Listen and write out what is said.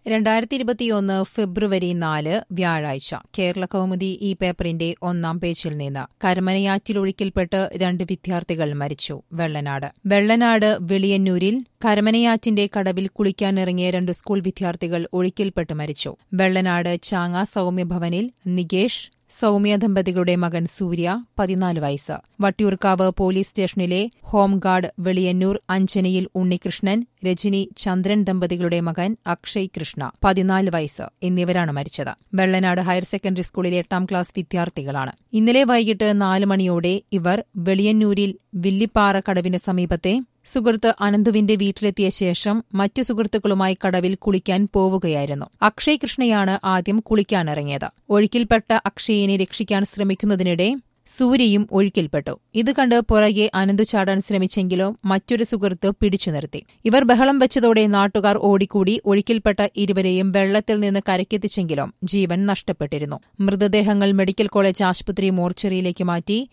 രണ്ടായിരത്തി ഇരുപത്തിയൊന്ന് ഫെബ്രുവരി നാല് വ്യാഴാഴ്ച കേരള കൗമുദി ഈ പേപ്പറിന്റെ ഒന്നാം പേജിൽ നിന്ന് കരമനയാറ്റിലൊഴുക്കിൽപ്പെട്ട് രണ്ട് വിദ്യാർത്ഥികൾ മരിച്ചു വെള്ളനാട് വെള്ളനാട് വെളിയന്നൂരിൽ കരമനയാറ്റിന്റെ കടവിൽ കുളിക്കാനിറങ്ങിയ രണ്ട് സ്കൂൾ വിദ്യാർത്ഥികൾ ഒഴുക്കിൽപ്പെട്ട് മരിച്ചു വെള്ളനാട് ചാങ്ങ സൌമ്യഭവനിൽ നികേഷ് സൌമ്യ ദമ്പതികളുടെ മകൻ സൂര്യ പതിനാല് വയസ്സ് വട്ടിയൂർക്കാവ് പോലീസ് സ്റ്റേഷനിലെ ഹോംഗാർഡ് വെളിയന്നൂർ അഞ്ചനയിൽ ഉണ്ണികൃഷ്ണൻ രജനി ചന്ദ്രൻ ദമ്പതികളുടെ മകൻ അക്ഷയ് കൃഷ്ണ പതിനാല് വയസ്സ് എന്നിവരാണ് മരിച്ചത് വെള്ളനാട് ഹയർ സെക്കൻഡറി സ്കൂളിലെ എട്ടാം ക്ലാസ് വിദ്യാർത്ഥികളാണ് ഇന്നലെ വൈകിട്ട് നാല് മണിയോടെ ഇവർ വെളിയന്നൂരിൽ വില്ലിപ്പാറ കടവിന് സമീപത്തെ സുഹൃത്ത് അനന്തുവിന്റെ വീട്ടിലെത്തിയ ശേഷം മറ്റു സുഹൃത്തുക്കളുമായി കടവിൽ കുളിക്കാൻ പോവുകയായിരുന്നു അക്ഷയ് കൃഷ്ണയാണ് ആദ്യം കുളിക്കാനിറങ്ങിയത് ഒഴുക്കിൽപ്പെട്ട അക്ഷയിനെ രക്ഷിക്കാൻ ശ്രമിക്കുന്നതിനിടെ സൂര്യയും ഒഴുക്കിൽപ്പെട്ടു ഇത് കണ്ട് പുറകെ അനന്തു ചാടാൻ ശ്രമിച്ചെങ്കിലും മറ്റൊരു സുഹൃത്ത് പിടിച്ചു നിർത്തി ഇവർ ബഹളം വെച്ചതോടെ നാട്ടുകാർ ഓടിക്കൂടി ഒഴുക്കിൽപ്പെട്ട ഇരുവരെയും വെള്ളത്തിൽ നിന്ന് കരക്കെത്തിച്ചെങ്കിലും ജീവൻ നഷ്ടപ്പെട്ടിരുന്നു മൃതദേഹങ്ങൾ മെഡിക്കൽ കോളേജ് ആശുപത്രി മോർച്ചറിയിലേക്ക് മാറ്റി